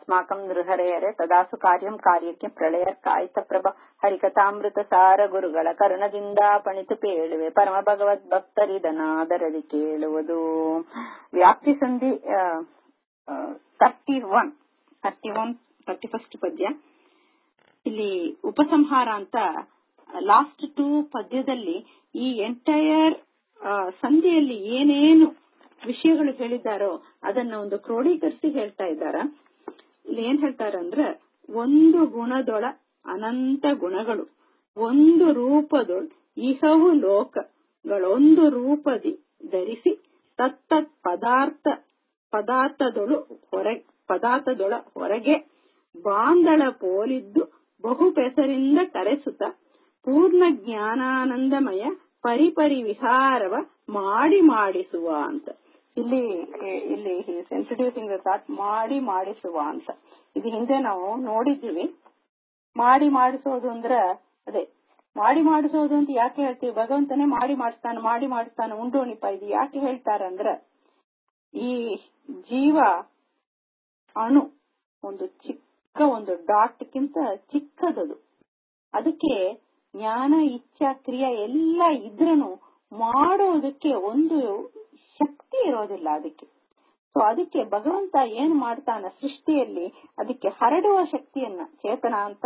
ಯದಸ್ಮಾಕಂ ನೃಹರೆಯರೆ ತದಾಸು ಕಾರ್ಯಂ ಕಾರ್ಯಕ್ಕೆ ಪ್ರಳಯ ಕಾಯಿತ ಪ್ರಭ ಹರಿಕಥಾಮೃತ ಸಾರ ಗುರುಗಳ ಕರ್ಣದಿಂದ ಪಣಿತು ಪೇಳುವೆ ಪರಮ ಭಗವದ್ ಭಕ್ತರಿದನಾದರದಿ ಕೇಳುವುದು ವ್ಯಾಪ್ತಿ ಸಂಧಿ thirty one thirty one thirty first ಪದ್ಯ ಇಲ್ಲಿ ಉಪಸಂಹಾರ ಅಂತ ಲಾಸ್ಟ್ ಟೂ ಪದ್ಯದಲ್ಲಿ ಈ ಎಂಟೈರ್ ಸಂಧಿಯಲ್ಲಿ ಏನೇನು ವಿಷಯಗಳು ಹೇಳಿದ್ದಾರೋ ಅದನ್ನ ಒಂದು ಕ್ರೋಢೀಕರಿಸಿ ಹೇಳ್ತಾ ಇದ್ದಾರ ಇಲ್ಲಿ ಏನ್ ಹೇಳ್ತಾರಂದ್ರ ಒಂದು ಗುಣದೊಳ ಅನಂತ ಗುಣಗಳು ಒಂದು ರೂಪದೊಳ್ ಇಹವು ಲೋಕಗಳೊಂದು ರೂಪದಿ ಧರಿಸಿ ತತ್ತತ್ ಪದಾರ್ಥ ಪದಾರ್ಥದೊಳು ಹೊರ ಪದಾರ್ಥದೊಳ ಹೊರಗೆ ಬಾಂದಳ ಪೋಲಿದ್ದು ಬಹು ಪೆಸರಿಂದ ಕರೆಸುತ್ತ ಪೂರ್ಣ ಜ್ಞಾನಾನಂದಮಯ ಪರಿಪರಿ ವಿಹಾರವ ಮಾಡಿ ಮಾಡಿಸುವ ಅಂತ ಇಲ್ಲಿ ಇಲ್ಲಿ ಇಂಟ್ರೊಡ್ಯೂಸಿಂಗ್ ಥಾಟ್ ಮಾಡಿ ಮಾಡಿಸುವ ಅಂತ ಇದು ಹಿಂದೆ ನಾವು ನೋಡಿದ್ದೀವಿ ಮಾಡಿ ಮಾಡಿಸೋದು ಅಂದ್ರ ಅದೇ ಮಾಡಿ ಮಾಡಿಸೋದು ಅಂತ ಯಾಕೆ ಹೇಳ್ತೀವಿ ಭಗವಂತನೇ ಮಾಡಿ ಮಾಡಿಸ್ತಾನೆ ಮಾಡಿ ಮಾಡಿಸ್ತಾನೆ ಉಂಡೋಣಿಪ ಇದು ಯಾಕೆ ಹೇಳ್ತಾರಂದ್ರ ಈ ಜೀವ ಅಣು ಒಂದು ಚಿಕ್ಕ ಒಂದು ಡಾಟ್ಗಿಂತ ಚಿಕ್ಕದದು ಅದಕ್ಕೆ ಜ್ಞಾನ ಇಚ್ಛಾ ಕ್ರಿಯೆ ಎಲ್ಲ ಇದ್ರೂ ಮಾಡೋದಕ್ಕೆ ಒಂದು ಶಕ್ತಿ ಇರೋದಿಲ್ಲ ಅದಕ್ಕೆ ಸೊ ಅದಕ್ಕೆ ಭಗವಂತ ಏನ್ ಮಾಡ್ತಾನ ಸೃಷ್ಟಿಯಲ್ಲಿ ಅದಕ್ಕೆ ಹರಡುವ ಶಕ್ತಿಯನ್ನ ಚೇತನ ಅಂತ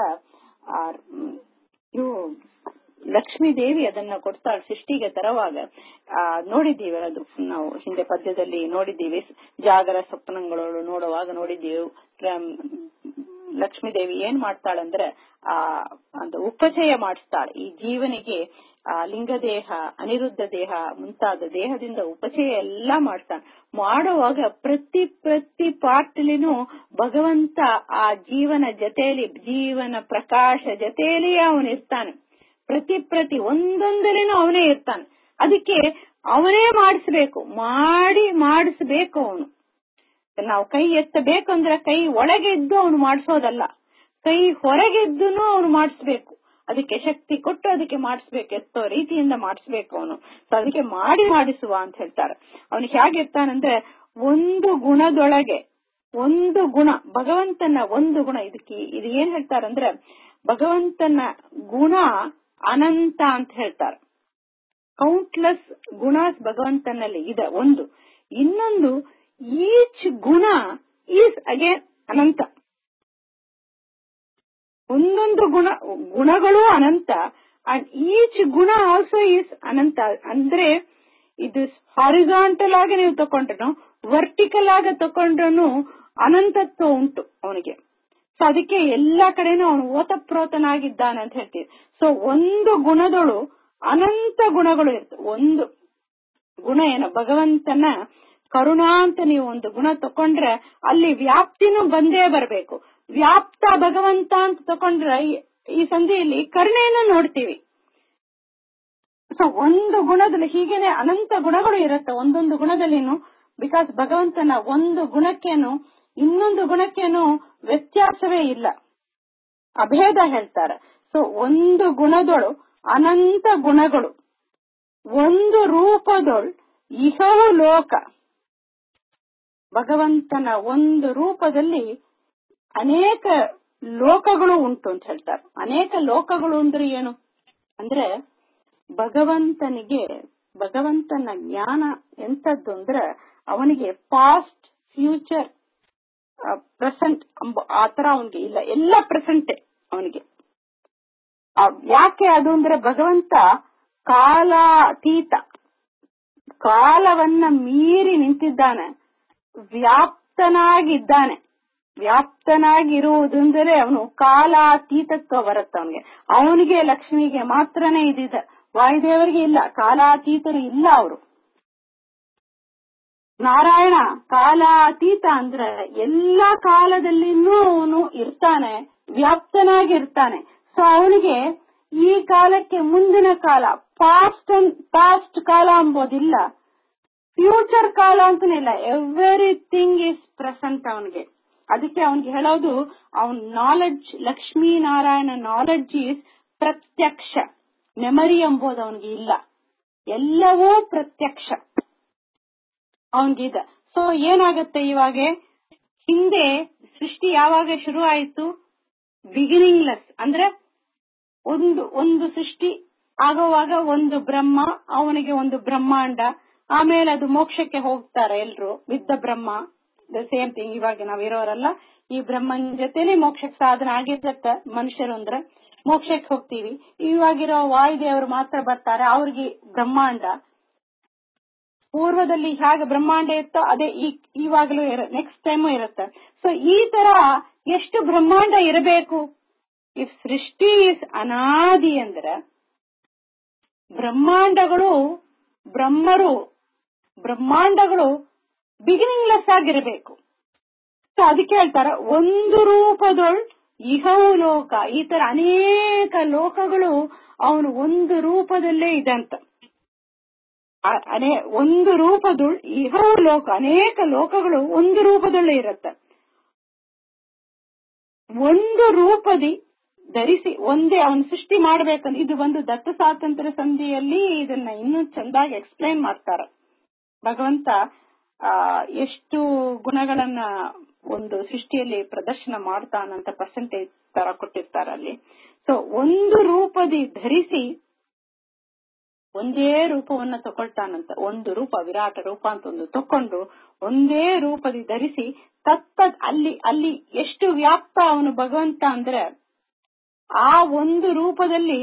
ಇವು ಲಕ್ಷ್ಮೀ ದೇವಿ ಅದನ್ನ ಕೊಡ್ತಾಳೆ ಸೃಷ್ಟಿಗೆ ತರವಾಗ ಆ ನೋಡಿದ್ದೀವಿ ಅದು ನಾವು ಹಿಂದೆ ಪದ್ಯದಲ್ಲಿ ನೋಡಿದ್ದೀವಿ ಜಾಗರ ಸ್ವಪ್ನಗಳು ನೋಡುವಾಗ ನೋಡಿದ್ದೀವಿ ಲಕ್ಷ್ಮೀ ದೇವಿ ಏನ್ ಮಾಡ್ತಾಳಂದ್ರೆ ಆ ಒಂದು ಉಪಚಯ ಮಾಡಿಸ್ತಾಳೆ ಈ ಜೀವನಿಗೆ ಆ ಲಿಂಗದೇಹ ಅನಿರುದ್ಧ ದೇಹ ಮುಂತಾದ ದೇಹದಿಂದ ಉಪಚಯ ಎಲ್ಲಾ ಮಾಡ್ತಾನೆ ಮಾಡುವಾಗ ಪ್ರತಿ ಪ್ರತಿ ಪಾರ್ಟ್ಲಿನೂ ಭಗವಂತ ಆ ಜೀವನ ಜೊತೆಯಲ್ಲಿ ಜೀವನ ಪ್ರಕಾಶ ಜೊತೆಯಲ್ಲಿಯೇ ಅವನಿರ್ತಾನೆ ಪ್ರತಿ ಪ್ರತಿ ಒಂದೊಂದರೇನೂ ಅವನೇ ಇರ್ತಾನೆ ಅದಕ್ಕೆ ಅವನೇ ಮಾಡಿಸ್ಬೇಕು ಮಾಡಿ ಮಾಡಿಸ್ಬೇಕು ಅವನು ನಾವು ಕೈ ಎತ್ತಬೇಕಂದ್ರೆ ಕೈ ಒಳಗೆ ಇದ್ದು ಅವನು ಮಾಡಿಸೋದಲ್ಲ ಕೈ ಹೊರಗೆದ್ದು ಅವನು ಮಾಡಿಸ್ಬೇಕು ಅದಕ್ಕೆ ಶಕ್ತಿ ಕೊಟ್ಟು ಅದಕ್ಕೆ ಮಾಡಿಸ್ಬೇಕು ಎತ್ತೋ ರೀತಿಯಿಂದ ಮಾಡಿಸ್ಬೇಕು ಅವನು ಸೊ ಅದಕ್ಕೆ ಮಾಡಿ ಮಾಡಿಸುವ ಅಂತ ಹೇಳ್ತಾರೆ ಅವನಿಗೆ ಹೇಗಿರ್ತಾನಂದ್ರೆ ಒಂದು ಗುಣದೊಳಗೆ ಒಂದು ಗುಣ ಭಗವಂತನ ಒಂದು ಗುಣ ಇದಕ್ಕೆ ಇದು ಏನ್ ಹೇಳ್ತಾರಂದ್ರೆ ಭಗವಂತನ ಗುಣ ಅನಂತ ಅಂತ ಹೇಳ್ತಾರೆ ಕೌಂಟ್ಲೆಸ್ ಗುಣ ಭಗವಂತನಲ್ಲಿ ಇದೆ ಒಂದು ಇನ್ನೊಂದು ಈಚ್ ಗುಣ ಈಸ್ ಅಗೇನ್ ಅನಂತ ಒಂದೊಂದು ಗುಣ ಗುಣಗಳು ಅನಂತ ಅಂಡ್ ಈಚ್ ಗುಣ ಆಲ್ಸೋ ಈಸ್ ಅನಂತ ಅಂದ್ರೆ ಇದು ಹಾರಿಜಾಂಟಲ್ ಆಗಿ ನೀವು ತಕೊಂಡ್ರು ವರ್ಟಿಕಲ್ ಆಗಿ ತಕೊಂಡ್ರು ಅನಂತತ್ವ ಉಂಟು ಅವನಿಗೆ ಸೊ ಅದಕ್ಕೆ ಎಲ್ಲಾ ಕಡೆನೂ ಅವನು ಓತಪ್ರೋತನಾಗಿದ್ದಾನೆ ಅಂತ ಹೇಳ್ತೀವಿ ಸೊ ಒಂದು ಗುಣದಳು ಅನಂತ ಗುಣಗಳು ಇರ್ತವೆ ಒಂದು ಗುಣ ಏನು ಭಗವಂತನ ಕರುಣಾ ಅಂತ ನೀವು ಒಂದು ಗುಣ ತಕೊಂಡ್ರೆ ಅಲ್ಲಿ ವ್ಯಾಪ್ತಿನೂ ಬಂದೇ ಬರಬೇಕು ವ್ಯಾಪ್ತ ಭಗವಂತ ಅಂತ ತಕೊಂಡ್ರೆ ಈ ಸಂಧಿಯಲ್ಲಿ ಕರುಣೆಯನ್ನು ನೋಡ್ತೀವಿ ಸೊ ಒಂದು ಗುಣದಲ್ಲಿ ಹೀಗೇನೆ ಅನಂತ ಗುಣಗಳು ಇರುತ್ತೆ ಒಂದೊಂದು ಗುಣದಲ್ಲಿನೂ ಬಿಕಾಸ್ ಭಗವಂತನ ಒಂದು ಗುಣಕ್ಕೇನು ಇನ್ನೊಂದು ಗುಣಕ್ಕೇನು ವ್ಯತ್ಯಾಸವೇ ಇಲ್ಲ ಅಭೇದ ಹೇಳ್ತಾರೆ ಸೊ ಒಂದು ಗುಣದೊಳು ಅನಂತ ಗುಣಗಳು ಒಂದು ರೂಪದೊಳ್ ಇಹವು ಲೋಕ ಭಗವಂತನ ಒಂದು ರೂಪದಲ್ಲಿ ಅನೇಕ ಲೋಕಗಳು ಉಂಟು ಅಂತ ಹೇಳ್ತಾರೆ ಅನೇಕ ಲೋಕಗಳು ಅಂದ್ರೆ ಏನು ಅಂದ್ರೆ ಭಗವಂತನಿಗೆ ಭಗವಂತನ ಜ್ಞಾನ ಎಂತದ್ದು ಅಂದ್ರೆ ಅವನಿಗೆ ಪಾಸ್ಟ್ ಫ್ಯೂಚರ್ ಪ್ರೆಸೆಂಟ್ ಆತರ ಅವನಿಗೆ ಇಲ್ಲ ಎಲ್ಲ ಪ್ರೆಸೆಂಟೇ ಅವನಿಗೆ ಯಾಕೆ ಅದು ಅಂದ್ರೆ ಭಗವಂತ ಕಾಲಾತೀತ ಕಾಲವನ್ನ ಮೀರಿ ನಿಂತಿದ್ದಾನೆ ವ್ಯಾಪ್ತನಾಗಿದ್ದಾನೆ ವ್ಯಾಪ್ತನಾಗಿರುವುದೆಂದರೆ ಅವನು ಕಾಲಾತೀತತ್ವ ಬರುತ್ತೆ ಅವನಿಗೆ ಅವನಿಗೆ ಲಕ್ಷ್ಮಿಗೆ ಮಾತ್ರನೇ ಇದಿದೆ ವಾಯುದೇವರಿಗೆ ಇಲ್ಲ ಕಾಲಾತೀತರು ಇಲ್ಲ ಅವರು ನಾರಾಯಣ ಕಾಲಾತೀತ ಅಂದ್ರೆ ಎಲ್ಲಾ ಕಾಲದಲ್ಲಿನೂ ಅವನು ಇರ್ತಾನೆ ವ್ಯಾಪ್ತನಾಗಿರ್ತಾನೆ ಸೊ ಅವನಿಗೆ ಈ ಕಾಲಕ್ಕೆ ಮುಂದಿನ ಕಾಲ ಪಾಸ್ಟ್ ಪಾಸ್ಟ್ ಕಾಲ ಅಂಬೋದಿಲ್ಲ ಫ್ಯೂಚರ್ ಕಾಲ ಅಂತಾನೆ ಇಲ್ಲ ಎವ್ರಿಥಿಂಗ್ ಇಸ್ ಪ್ರೆಸೆಂಟ್ ಅವನಿಗೆ ಅದಕ್ಕೆ ಅವನಿಗೆ ಹೇಳೋದು ಅವನ್ knowledge Lakshmi Narayana knowledge is ಪ್ರತ್ಯಕ್ಷ ಮೆಮರಿ ಎಂಬುದು ಅವನಿಗೆ ಇಲ್ಲ ಎಲ್ಲವೂ ಪ್ರತ್ಯಕ್ಷ ಅವನಿಗಿದೆ ಸೊ ಏನಾಗತ್ತೆ ಇವಾಗ ಹಿಂದೆ ಸೃಷ್ಟಿ ಯಾವಾಗ ಶುರು ಆಯಿತು ಬಿಗಿನಿಂಗ್ಲೆಸ್ ಅಂದ್ರೆ ಒಂದು ಒಂದು ಸೃಷ್ಟಿ ಆಗುವಾಗ ಒಂದು ಬ್ರಹ್ಮ ಅವನಿಗೆ ಒಂದು ಬ್ರಹ್ಮಾಂಡ ಆಮೇಲೆ ಅದು ಮೋಕ್ಷಕ್ಕೆ ಹೋಗ್ತಾರೆ ಎಲ್ರು ವಿದ್ದ ಬ್ರಹ್ಮ ದ ಸೇಮ್ ಥಿಂಗ್ ಇವಾಗ ನಾವ್ ಇರೋರಲ್ಲ ಈ ಬ್ರಹ್ಮನ್ ಜೊತೆನೆ ಮೋಕ್ಷಕ್ಕೆ ಸಾಧನ ಆಗಿರ್ತ ಮನುಷ್ಯರು ಅಂದ್ರೆ ಮೋಕ್ಷಕ್ಕೆ ಹೋಗ್ತೀವಿ ಇವಾಗಿರೋ ವಾಯುದೇವರು ಮಾತ್ರ ಬರ್ತಾರೆ ಅವ್ರಿಗೆ ಬ್ರಹ್ಮಾಂಡ ಪೂರ್ವದಲ್ಲಿ ಹೇಗೆ ಬ್ರಹ್ಮಾಂಡ ಇತ್ತೋ ಅದೇ ಇವಾಗಲೂ ನೆಕ್ಸ್ಟ್ ಟೈಮು ಇರುತ್ತೆ ಸೊ ಈ ತರ ಎಷ್ಟು ಬ್ರಹ್ಮಾಂಡ ಇರಬೇಕು ಇಫ್ ಸೃಷ್ಟಿ ಇಸ್ ಅನಾದಿ ಅಂದ್ರೆ ಬ್ರಹ್ಮಾಂಡಗಳು ಬ್ರಹ್ಮರು ಬ್ರಹ್ಮಾಂಡಗಳು ಬಿಗಿನಿಂಗ್ಲೆಸ್ ಆಗಿರಬೇಕು ಸೊ ಅದಕ್ಕೆ ಹೇಳ್ತಾರ ಒಂದು ರೂಪದೊಳ್ ಇಹವು ಲೋಕ ಈ ತರ ಅನೇಕ ಲೋಕಗಳು ಅವನು ಒಂದು ರೂಪದಲ್ಲೇ ಇದಂತ ಅನೇ ಒಂದು ರೂಪದೊಳ್ ಇಹವು ಲೋಕ ಅನೇಕ ಲೋಕಗಳು ಒಂದು ರೂಪದಲ್ಲೇ ಇರುತ್ತೆ ಒಂದು ರೂಪದಿ ಧರಿಸಿ ಒಂದೇ ಅವನು ಸೃಷ್ಟಿ ಮಾಡ್ಬೇಕಂದ್ರೆ ಇದು ಒಂದು ದತ್ತ ಸ್ವಾತಂತ್ರ್ಯ ಸಂಧಿಯಲ್ಲಿ ಇದನ್ನ ಇನ್ನೂ ಚೆಂದಾಗಿ ಎಕ್ಸ್ಪ್ಲೈನ್ ಮಾಡ್ತಾರ ಭಗವಂತ ಆ ಎಷ್ಟು ಗುಣಗಳನ್ನ ಒಂದು ಸೃಷ್ಟಿಯಲ್ಲಿ ಪ್ರದರ್ಶನ ಮಾಡ್ತಾನಂತ ಪರ್ಸೆಂಟೇಜ್ ತರ ಕೊಟ್ಟಿರ್ತಾರ ಅಲ್ಲಿ ಸೊ ಒಂದು ರೂಪದಿ ಧರಿಸಿ ಒಂದೇ ರೂಪವನ್ನ ತಗೊಳ್ತಾನಂತ ಒಂದು ರೂಪ ವಿರಾಟ ರೂಪ ಅಂತ ಒಂದು ತಕೊಂಡು ಒಂದೇ ರೂಪದಿ ಧರಿಸಿ ತತ್ತದ್ ಅಲ್ಲಿ ಅಲ್ಲಿ ಎಷ್ಟು ವ್ಯಾಪ್ತ ಅವನು ಭಗವಂತ ಅಂದ್ರೆ ಆ ಒಂದು ರೂಪದಲ್ಲಿ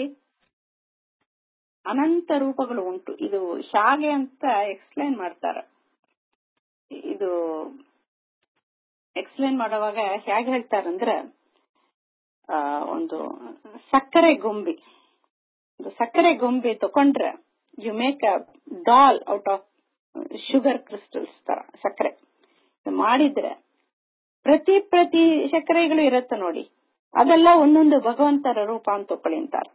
ಅನಂತ ರೂಪಗಳು ಉಂಟು ಇದು ಶಾಗೆ ಅಂತ ಎಕ್ಸ್ಪ್ಲೈನ್ ಮಾಡ್ತಾರ ಇದು ಎಕ್ಸ್ಪ್ಲೈನ್ ಮಾಡುವಾಗ ಹೇಗೆ ಹೇಳ್ತಾರಂದ್ರೆ ಆ ಒಂದು ಸಕ್ಕರೆ ಗೊಂಬಿ ಒಂದು ಸಕ್ಕರೆ ಗೊಂಬೆ ತಕೊಂಡ್ರೆ you make a doll out of sugar crystals ತರ ಸಕ್ಕರೆ ಮಾಡಿದ್ರೆ ಪ್ರತಿ ಪ್ರತಿ ಸಕ್ಕರೆಗಳು ಇರುತ್ತೆ ನೋಡಿ ಅದೆಲ್ಲ ಒಂದೊಂದು ಭಗವಂತರ ರೂಪ ಅಂತ ತಕೊಳ್ಳಿ ಅಂತಾರೆ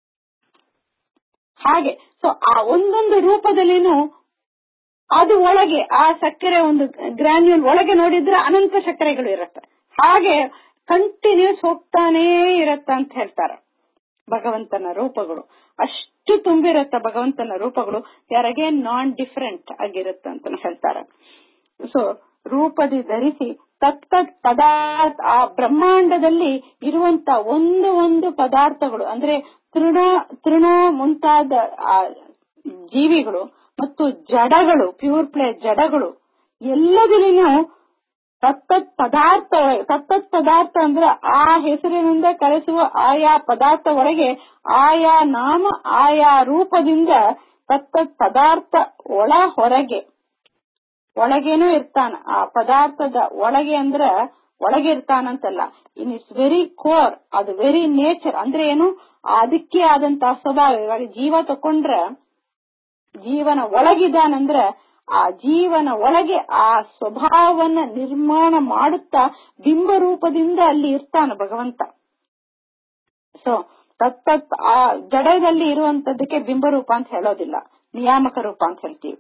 ಹಾಗೆ ಸೊ ಆ ಒಂದೊಂದು ರೂಪದಲ್ಲಿನೂ ಅದು ಒಳಗೆ ಆ ಸಕ್ಕರೆ ಒಂದು ಗ್ರಾನ್ಯೂಲ್ ಒಳಗೆ ನೋಡಿದ್ರೆ ಅನಂತ ಸಕ್ಕರೆಗಳು ಇರುತ್ತೆ ಹಾಗೆ ಕಂಟಿನ್ಯೂಸ್ ಹೋಗ್ತಾನೇ ಇರತ್ತ ಅಂತ ಹೇಳ್ತಾರ ಭಗವಂತನ ರೂಪಗಳು ಅಷ್ಟು ತುಂಬಿರತ್ತ ಭಗವಂತನ ರೂಪಗಳು ಯಾರಿಗೆ ನಾನ್ ಡಿಫರೆಂಟ್ ಆಗಿರುತ್ತೆ ಅಂತ ಹೇಳ್ತಾರ ಸೊ ರೂಪದಿ ಧರಿಸಿ ತತ್ತತ್ ಪದಾರ್ಥ ಆ ಬ್ರಹ್ಮಾಂಡದಲ್ಲಿ ಇರುವಂತ ಒಂದು ಒಂದು ಪದಾರ್ಥಗಳು ಅಂದ್ರೆ ತೃಣ ತೃಣ ಮುಂತಾದ ಆ ಜೀವಿಗಳು ಮತ್ತು ಜಡಗಳು ಪ್ಯೂರ್ ಪ್ಲೇ ಜಡಗಳು ಎಲ್ಲದರಲ್ಲಿನೂ ತತ್ತತ್ ಪದಾರ್ಥ ತತ್ತತ್ ಪದಾರ್ಥ ಅಂದ್ರೆ ಆ ಹೆಸರಿನಿಂದ ಕರೆಸುವ ಆಯಾ ಪದಾರ್ಥ ಒಳಗೆ ಆಯಾ ನಾಮ ಆಯಾ ರೂಪದಿಂದ ತತ್ತತ್ ಪದಾರ್ಥ ಒಳ ಹೊರಗೆ ಒಳಗೇನೂ ಇರ್ತಾನ ಆ ಪದಾರ್ಥದ ಒಳಗೆ ಅಂದ್ರ ಒಳಗೆ ಇರ್ತಾನಂತಲ್ಲ ಇನ್ ಇಟ್ಸ್ ವೆರಿ ಕೋರ್ ಅದು ವೆರಿ ನೇಚರ್ ಅಂದ್ರೆ ಏನು ಅದಕ್ಕೆ ಆದಂತಹ ಸ್ವಭಾವ ಇವಾಗ ಜೀವ ತಕೊಂಡ್ರ ಜೀವನ ಒಳಗಿದಾನಂದ್ರ ಆ ಜೀವನ ಒಳಗೆ ಆ ಸ್ವಭಾವವನ್ನ ನಿರ್ಮಾಣ ಮಾಡುತ್ತಾ ಬಿಂಬ ರೂಪದಿಂದ ಅಲ್ಲಿ ಇರ್ತಾನ ಭಗವಂತ ಸೊ ತತ್ತತ್ ಆ ಜಡದಲ್ಲಿ ಇರುವಂತದಕ್ಕೆ ಬಿಂಬರೂಪ ಅಂತ ಹೇಳೋದಿಲ್ಲ ನಿಯಾಮಕ ರೂಪ ಅಂತ ಹೇಳ್ತೀವಿ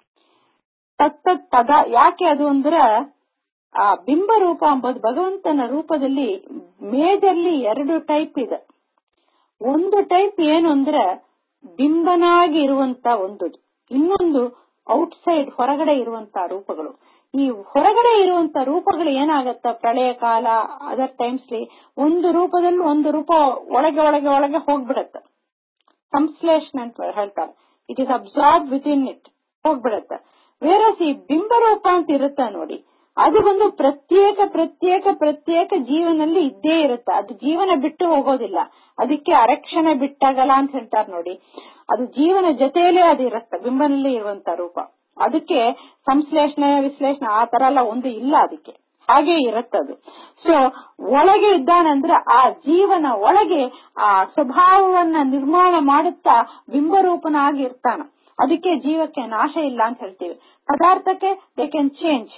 ತತ್ತತ್ ಪದ ಯಾಕೆ ಅದು ಅಂದ್ರ ಆ ಬಿಂಬ ರೂಪ ಎಂಬುದು ಭಗವಂತನ ರೂಪದಲ್ಲಿ ಮೇಜರ್ಲಿ ಎರಡು ಟೈಪ್ ಇದೆ ಒಂದು ಟೈಪ್ ಏನು ಅಂದ್ರೆ ಬಿಂಬನಾಗಿ ಇರುವಂತ ಒಂದು ಇನ್ನೊಂದು ಔಟ್ಸೈಡ್ ಹೊರಗಡೆ ಇರುವಂತ ರೂಪಗಳು ಈ ಹೊರಗಡೆ ಇರುವಂತ ರೂಪಗಳು ಏನಾಗತ್ತ ಪ್ರಳಯ ಕಾಲ ಅದರ್ ಟೈಮ್ಸ್ಲಿ ಒಂದು ರೂಪದಲ್ಲಿ ಒಂದು ರೂಪ ಒಳಗೆ ಒಳಗೆ ಒಳಗೆ ಹೋಗ್ಬಿಡತ್ತ ಸಂಶ್ಲೇಷಣೆ ಅಂತ ಹೇಳ್ತಾರೆ it is absorb within it ಹೋಗ್ಬಿಡತ್ತ ವೇರಸ್ ಈ ಬಿಂಬರೂಪ ಅಂತ ಇರುತ್ತ ನೋಡಿ ಅದು ಒಂದು ಪ್ರತ್ಯೇಕ ಪ್ರತ್ಯೇಕ ಪ್ರತ್ಯೇಕ ಜೀವನಲ್ಲಿ ಇದ್ದೇ ಇರುತ್ತೆ ಅದು ಜೀವನ ಬಿಟ್ಟು ಹೋಗೋದಿಲ್ಲ ಅದಕ್ಕೆ ಅರಕ್ಷಣೆ ಬಿಟ್ಟಾಗಲ್ಲ ಅಂತ ಹೇಳ್ತಾರೆ ನೋಡಿ ಅದು ಜೀವನ ಜೊತೆಯಲ್ಲೇ ಅದು ಇರುತ್ತೆ ಬಿಂಬನಲ್ಲಿ ಇರುವಂತ ರೂಪ ಅದಕ್ಕೆ ಸಂಶ್ಲೇಷಣೆ ವಿಶ್ಲೇಷಣೆ ಆ ತರ ಎಲ್ಲ ಒಂದು ಇಲ್ಲ ಅದಕ್ಕೆ ಹಾಗೆ ಇರುತ್ತದು ಸೊ ಒಳಗೆ ಇದ್ದಾನಂದ್ರೆ ಆ ಜೀವನ ಒಳಗೆ ಆ ಸ್ವಭಾವವನ್ನ ನಿರ್ಮಾಣ ಮಾಡುತ್ತಾ ಬಿಂಬರೂಪನಾಗಿ ಇರ್ತಾನ ಅದಕ್ಕೆ ಜೀವಕ್ಕೆ ನಾಶ ಇಲ್ಲ ಅಂತ ಹೇಳ್ತೀವಿ ಪದಾರ್ಥಕ್ಕೆ ದೇ ಕ್ಯಾನ್ ಚೇಂಜ್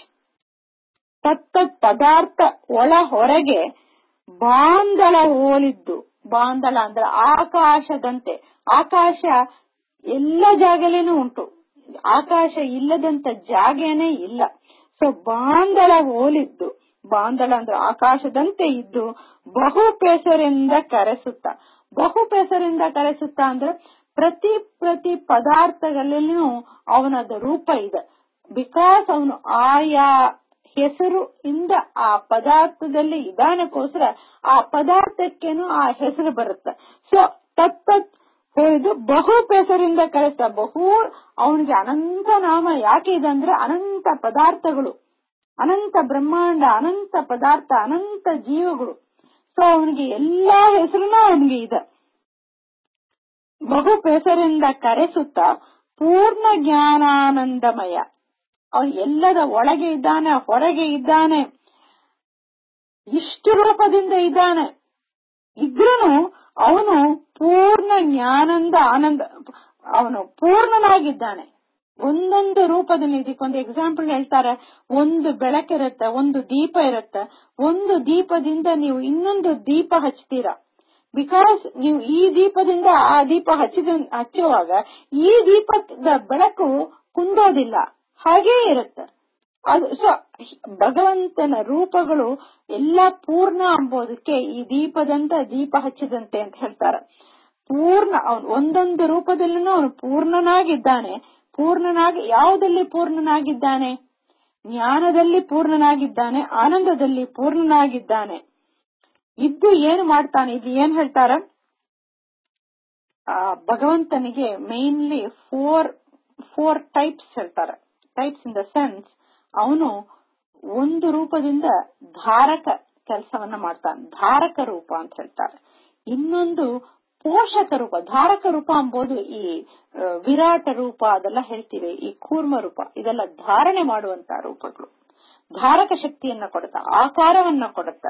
ತತ್ತತ್ ಪದಾರ್ಥ ಒಳ ಹೊರಗೆ ಬಾಂದಳ ಹೋಲಿದ್ದು ಬಾಂದಳ ಅಂದ್ರೆ ಆಕಾಶದಂತೆ ಆಕಾಶ ಎಲ್ಲ ಜಾಗಲೇನೂ ಉಂಟು ಆಕಾಶ ಇಲ್ಲದಂತ ಜಾಗನೇ ಇಲ್ಲ ಸೊ ಬಾಂದಳ ಹೋಲಿದ್ದು ಬಾಂದಳ ಅಂದ್ರೆ ಆಕಾಶದಂತೆ ಇದ್ದು ಬಹು ಪೆಸರಿಂದ ಕರೆಸುತ್ತ ಬಹು ಪೆಸರಿಂದ ಕರೆಸುತ್ತ ಅಂದ್ರೆ ಪ್ರತಿ ಪ್ರತಿ ಪದಾರ್ಥಗಳಲ್ಲಿನೂ ಅವನದ ರೂಪ ಇದೆ ಬಿಕಾಸ್ ಅವನು ಆಯಾ ಹೆಸರು ಇಂದ ಆ ಪದಾರ್ಥದಲ್ಲಿ ಇದಾನಕ್ಕೋಸ್ಕರ ಆ ಪದಾರ್ಥಕ್ಕೇನು ಆ ಹೆಸರು ಬರುತ್ತೆ ಸೊ ತತ್ತತ್ ಹೇಳಿದು ಬಹು ಹೆಸರಿಂದ ಕಳಿಸ್ತಾ ಬಹು ಅವನಿಗೆ ಅನಂತ ನಾಮ ಯಾಕೆ ಇದೆ ಅಂದ್ರೆ ಅನಂತ ಪದಾರ್ಥಗಳು ಅನಂತ ಬ್ರಹ್ಮಾಂಡ ಅನಂತ ಪದಾರ್ಥ ಅನಂತ ಜೀವಗಳು ಸೊ ಅವನಿಗೆ ಎಲ್ಲಾ ಹೆಸರುನೂ ಅವನಿಗೆ ಇದೆ ಬಹು ಹೆಸರಿಂದ ಕರೆಸುತ್ತಾ ಪೂರ್ಣ ಜ್ಞಾನಾನಂದಮಯ ಅವನು ಎಲ್ಲದ ಒಳಗೆ ಇದ್ದಾನೆ ಹೊರಗೆ ಇದ್ದಾನೆ ಇಷ್ಟು ರೂಪದಿಂದ ಇದ್ದಾನೆ ಇದ್ರೂ ಅವನು ಪೂರ್ಣ ಜ್ಞಾನಂದ ಆನಂದ ಅವನು ಪೂರ್ಣನಾಗಿದ್ದಾನೆ ಒಂದೊಂದು ರೂಪದಲ್ಲಿ ಇದಕ್ಕೊಂದು ಎಕ್ಸಾಂಪಲ್ ಹೇಳ್ತಾರೆ ಒಂದು ಬೆಳಕಿರುತ್ತೆ ಒಂದು ದೀಪ ಇರುತ್ತೆ ಒಂದು ದೀಪದಿಂದ ನೀವು ಇನ್ನೊಂದು ದೀಪ ಹಚ್ತೀರಾ ಬಿಕಾಸ್ ನೀವು ಈ ದೀಪದಿಂದ ಆ ದೀಪ ಹಚ್ಚಿದ ಹಚ್ಚುವಾಗ ಈ ದೀಪದ ಬೆಳಕು ಕುಂದೋದಿಲ್ಲ ಹಾಗೇ ಇರುತ್ತೆ ಅದು ಸೊ ಭಗವಂತನ ರೂಪಗಳು ಎಲ್ಲ ಪೂರ್ಣ ಅಂಬೋದಕ್ಕೆ ಈ ದೀಪದಂತ ದೀಪ ಹಚ್ಚಿದಂತೆ ಅಂತ ಹೇಳ್ತಾರೆ ಪೂರ್ಣ ಅವನು ಒಂದೊಂದು ರೂಪದಲ್ಲೂ ಅವನು ಪೂರ್ಣನಾಗಿದ್ದಾನೆ ಪೂರ್ಣನಾಗಿ ಯಾವುದಲ್ಲಿ ಪೂರ್ಣನಾಗಿದ್ದಾನೆ ಜ್ಞಾನದಲ್ಲಿ ಪೂರ್ಣನಾಗಿದ್ದಾನೆ ಆನಂದದಲ್ಲಿ ಪೂರ್ಣನಾಗಿದ್ದಾನೆ ಇದ್ದು ಏನು ಮಾಡ್ತಾನೆ ಇಲ್ಲಿ ಏನ್ ಹೇಳ್ತಾರ ಭಗವಂತನಿಗೆ ಮೇನ್ಲಿ ಫೋರ್ ಫೋರ್ ಟೈಪ್ಸ್ ಹೇಳ್ತಾರೆ ಟೈಪ್ಸ್ ಇನ್ ದ ಸೆನ್ಸ್ ಅವನು ಒಂದು ರೂಪದಿಂದ ಧಾರಕ ಕೆಲಸವನ್ನ ಮಾಡ್ತಾನೆ ಧಾರಕ ರೂಪ ಅಂತ ಹೇಳ್ತಾರೆ ಇನ್ನೊಂದು ಪೋಷಕ ರೂಪ ಧಾರಕ ರೂಪ ಎಂಬುದು ಈ ವಿರಾಟ ರೂಪ ಅದೆಲ್ಲ ಹೇಳ್ತೀವಿ ಈ ಕೂರ್ಮ ರೂಪ ಇದೆಲ್ಲ ಧಾರಣೆ ಮಾಡುವಂತ ರೂಪಗಳು ಧಾರಕ ಶಕ್ತಿಯನ್ನ ಕೊಡುತ್ತ ಆಕಾರವನ್ನ ಕೊಡುತ್ತ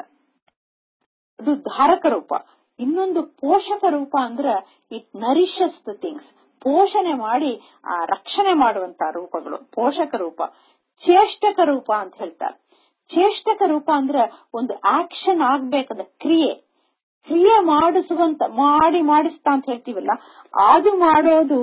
ಅದು ಧಾರಕ ರೂಪ ಇನ್ನೊಂದು ಪೋಷಕ ರೂಪ ಅಂದ್ರೆ ಇಟ್ ನರಿಷಸ್ ದ ಥಿಂಗ್ಸ್ ಪೋಷಣೆ ಮಾಡಿ ಆ ರಕ್ಷಣೆ ಮಾಡುವಂತ ರೂಪಗಳು ಪೋಷಕ ರೂಪ ಚೇಷ್ಟಕ ರೂಪ ಅಂತ ಹೇಳ್ತಾರೆ ಚೇಷ್ಟಕ ರೂಪ ಅಂದ್ರೆ ಒಂದು ಆಕ್ಷನ್ ಆಗ್ಬೇಕದ ಕ್ರಿಯೆ ಕ್ರಿಯೆ ಮಾಡಿಸುವಂತ ಮಾಡಿ ಮಾಡಿಸ್ತಾ ಅಂತ ಹೇಳ್ತೀವಲ್ಲ ಅದು ಮಾಡೋದು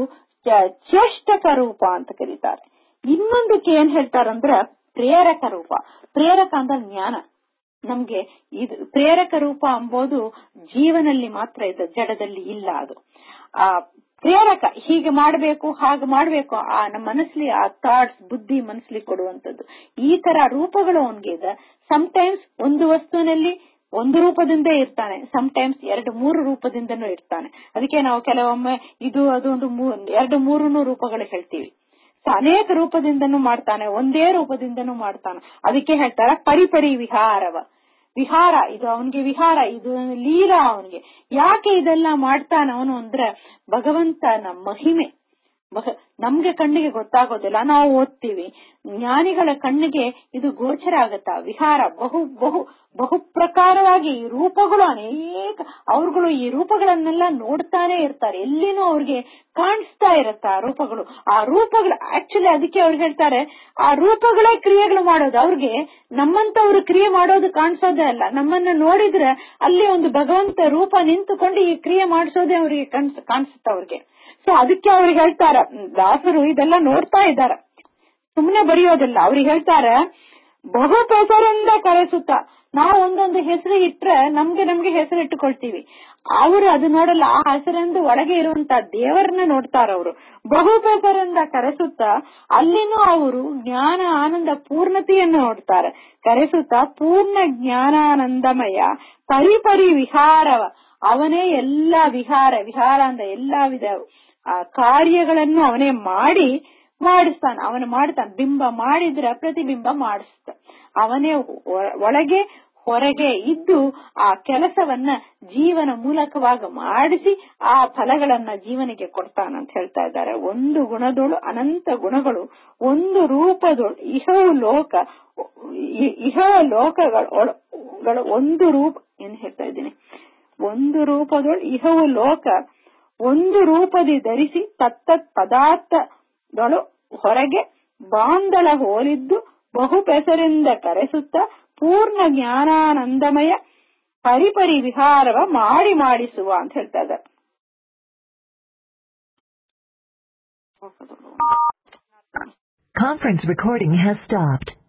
ಚೇಷ್ಟಕ ರೂಪ ಅಂತ ಕರೀತಾರೆ ಇನ್ನೊಂದಕ್ಕೆ ಏನ್ ಹೇಳ್ತಾರಂದ್ರೆ ಪ್ರೇರಕ ರೂಪ ಪ್ರೇರಕ ಅಂದ್ರೆ ಜ್ಞಾನ ನಮ್ಗೆ ಇದು ಪ್ರೇರಕ ರೂಪ ಎಂಬುದು ಜೀವನಲ್ಲಿ ಮಾತ್ರ ಇದೆ ಜಡದಲ್ಲಿ ಇಲ್ಲ ಅದು ಆ ಪ್ರೇರಕ ಹೀಗೆ ಮಾಡಬೇಕು ಹಾಗೆ ಮಾಡಬೇಕು ಆ ನಮ್ಮ ಮನಸ್ಲಿ ಆ ಥಾಟ್ಸ್ ಬುದ್ಧಿ ಮನಸ್ಲಿ ಕೊಡುವಂತದ್ದು ಈ ತರ ರೂಪಗಳು ಅವನ್ಗೆ ಇದೆ ಟೈಮ್ಸ್ ಒಂದು ವಸ್ತುವಿನಲ್ಲಿ ಒಂದು ರೂಪದಿಂದ ಇರ್ತಾನೆ ಟೈಮ್ಸ್ ಎರಡು ಮೂರು ರೂಪದಿಂದನೂ ಇರ್ತಾನೆ ಅದಕ್ಕೆ ನಾವು ಕೆಲವೊಮ್ಮೆ ಇದು ಅದು ಒಂದು ಎರಡು ಮೂರು ರೂಪಗಳು ಹೇಳ್ತೀವಿ ಅನೇಕ ರೂಪದಿಂದನೂ ಮಾಡ್ತಾನೆ ಒಂದೇ ರೂಪದಿಂದನೂ ಮಾಡ್ತಾನೆ ಅದಕ್ಕೆ ಹೇಳ್ತಾರ ಪರಿಪರಿ ವಿಹಾರವ ವಿಹಾರ ಇದು ಅವನಿಗೆ ವಿಹಾರ ಇದು ಲೀಲಾ ಅವನಿಗೆ ಯಾಕೆ ಇದೆಲ್ಲ ಮಾಡ್ತಾನ ಅವನು ಅಂದ್ರೆ ಭಗವಂತನ ಮಹಿಮೆ ನಮ್ಗೆ ಕಣ್ಣಿಗೆ ಗೊತ್ತಾಗೋದಿಲ್ಲ ನಾವು ಓದ್ತೀವಿ ಜ್ಞಾನಿಗಳ ಕಣ್ಣಿಗೆ ಇದು ಗೋಚರ ಆಗತ್ತ ವಿಹಾರ ಬಹು ಬಹು ಬಹು ಪ್ರಕಾರವಾಗಿ ಈ ರೂಪಗಳು ಅನೇಕ ಅವ್ರುಗಳು ಈ ರೂಪಗಳನ್ನೆಲ್ಲ ನೋಡ್ತಾನೆ ಇರ್ತಾರೆ ಎಲ್ಲಿನೂ ಅವ್ರಿಗೆ ಕಾಣಿಸ್ತಾ ಇರತ್ತ ಆ ರೂಪಗಳು ಆ ರೂಪಗಳು ಆಕ್ಚುಲಿ ಅದಕ್ಕೆ ಅವ್ರು ಹೇಳ್ತಾರೆ ಆ ರೂಪಗಳೇ ಕ್ರಿಯೆಗಳು ಮಾಡೋದು ಅವ್ರಿಗೆ ನಮ್ಮಂತವ್ರು ಕ್ರಿಯೆ ಮಾಡೋದು ಕಾಣಿಸೋದೇ ಅಲ್ಲ ನಮ್ಮನ್ನ ನೋಡಿದ್ರೆ ಅಲ್ಲಿ ಒಂದು ಭಗವಂತ ರೂಪ ನಿಂತುಕೊಂಡು ಈ ಕ್ರಿಯೆ ಮಾಡಿಸೋದೇ ಅವ್ರಿಗೆ ಕಾಣಿಸುತ್ತ ಅವ್ರಿಗೆ ಸೊ ಅದಕ್ಕೆ ಅವ್ರಿಗೆ ಹೇಳ್ತಾರ ದಾಸರು ಇದೆಲ್ಲ ನೋಡ್ತಾ ಇದ್ದಾರ ಸುಮ್ಮನೆ ಬರೆಯೋದಿಲ್ಲ ಅವ್ರಿಗೆ ಹೇಳ್ತಾರ ಬಹು ಹೆಸರಿಂದ ಕರೆಸುತ್ತ ನಾವು ಒಂದೊಂದು ಹೆಸರು ಇಟ್ರೆ ನಮ್ಗೆ ನಮ್ಗೆ ಹೆಸರು ಇಟ್ಟುಕೊಳ್ತೀವಿ ಅವರು ಅದು ನೋಡಲ್ಲ ಆ ಹೆಸರಿಂದ ಒಳಗೆ ಇರುವಂತ ದೇವರನ್ನ ನೋಡ್ತಾರ ಅವರು ಬಹು ಹೆಸರಿಂದ ಕರೆಸುತ್ತ ಅಲ್ಲಿನೂ ಅವರು ಜ್ಞಾನ ಆನಂದ ಪೂರ್ಣತೆಯನ್ನು ನೋಡ್ತಾರೆ ಕರೆಸುತ್ತ ಪೂರ್ಣ ಜ್ಞಾನಾನಂದಮಯ ಪರಿಪರಿ ವಿಹಾರವ ಅವನೇ ಎಲ್ಲಾ ವಿಹಾರ ವಿಹಾರ ಅಂದ ಎಲ್ಲಾ ವಿಧ ಆ ಕಾರ್ಯಗಳನ್ನು ಅವನೇ ಮಾಡಿ ಮಾಡಿಸ್ತಾನೆ ಅವನು ಮಾಡ್ತಾನೆ ಬಿಂಬ ಮಾಡಿದ್ರೆ ಪ್ರತಿಬಿಂಬ ಮಾಡಿಸ್ತ ಅವನೇ ಒಳಗೆ ಹೊರಗೆ ಇದ್ದು ಆ ಕೆಲಸವನ್ನ ಜೀವನ ಮೂಲಕವಾಗಿ ಮಾಡಿಸಿ ಆ ಫಲಗಳನ್ನ ಜೀವನಿಗೆ ಕೊಡ್ತಾನಂತ ಹೇಳ್ತಾ ಇದ್ದಾರೆ ಒಂದು ಗುಣದೋಳು ಅನಂತ ಗುಣಗಳು ಒಂದು ರೂಪದೋಳು ಇಹವು ಲೋಕ ಇಹ ಲೋಕಗಳು ಒಂದು ರೂಪ ಏನ್ ಹೇಳ್ತಾ ಇದ್ದೀನಿ ಒಂದು ರೂಪದೋಳು ಇಹವು ಲೋಕ ಒಂದು ರೂಪದಿ ಧರಿಸಿ ತತ್ತತ್ ಪದಾರ್ಥಗಳು ಹೊರಗೆ ಬಾಂದಳ ಹೋಲಿದ್ದು ಬಹು ಪೆಸರಿಂದ ಕರೆಸುತ್ತ ಪೂರ್ಣ ಜ್ಞಾನಾನಂದಮಯ ಪರಿಪರಿ ವಿಹಾರವ ಮಾಡಿ ಮಾಡಿಸುವ ಅಂತ ಹೇಳ್ತಾ ಇದ್ದಾರೆ Conference recording has stopped.